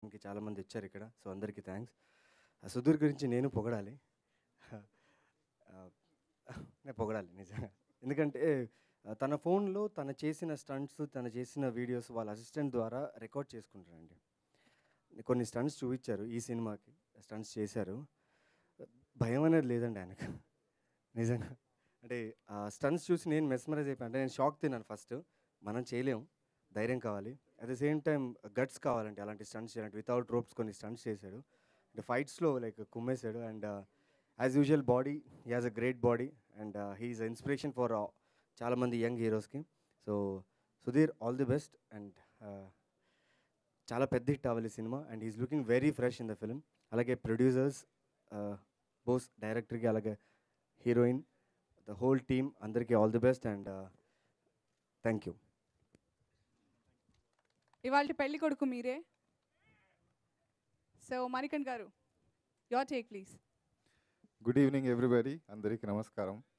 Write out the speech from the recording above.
ఇంక చాలామంది వచ్చారు ఇక్కడ సో అందరికీ థ్యాంక్స్ సుధీర్ గురించి నేను పొగడాలి ఆ, నేను పొగడాలి నిజంగా ఎందుకంటే ఆ, తన ఫోన్లో తను చేసిన స్టంట్స్ తను చేసిన వీడియోస్ వాళ్ళ అసిస్టెంట్ ద్వారా రికార్డ్ చేసుకుంటారండి కొన్ని స్టంట్స్ చూపించారు ఈ సినిమాకి స్టంట్స్ చేశారు భయం అనేది లేదండి ఆయనకు నిజంగా అంటే ఆ స్టంట్స్ చూసి నేను మెస్మరైజ్ అయిపోయాను అంటే నేను షాక్ తిన్నాను ఫస్ట్ మనం చేయలేం ధైర్యం కావాలి at the same time guts కావాలంటే అలాంటి స్టంట్స్ చేయాలంటే వితౌట్ రోప్స్ కొన్ని స్టంట్స్ చేశాడు అంటే ఫైట్స్లో లైక్ కుమ్మేశాడు and as usual body he has a great body and he's inspiration for చాలామంది యంగ్ హీరోస్కి so Sudheer all the best and చాలా పెద్ద హిట్ అవ్వాలి cinema and is looking very fresh in the film అలాగే ప్రొడ్యూసర్స్ బోస్ డైరెక్టర్కి అలాగే heroine the whole team అందరికీ all the best and thank you ఇవాళ పెళ్లి కొడుకు మీరే so Manikanth garu your take please good evening everybody అందరికీ నమస్కారం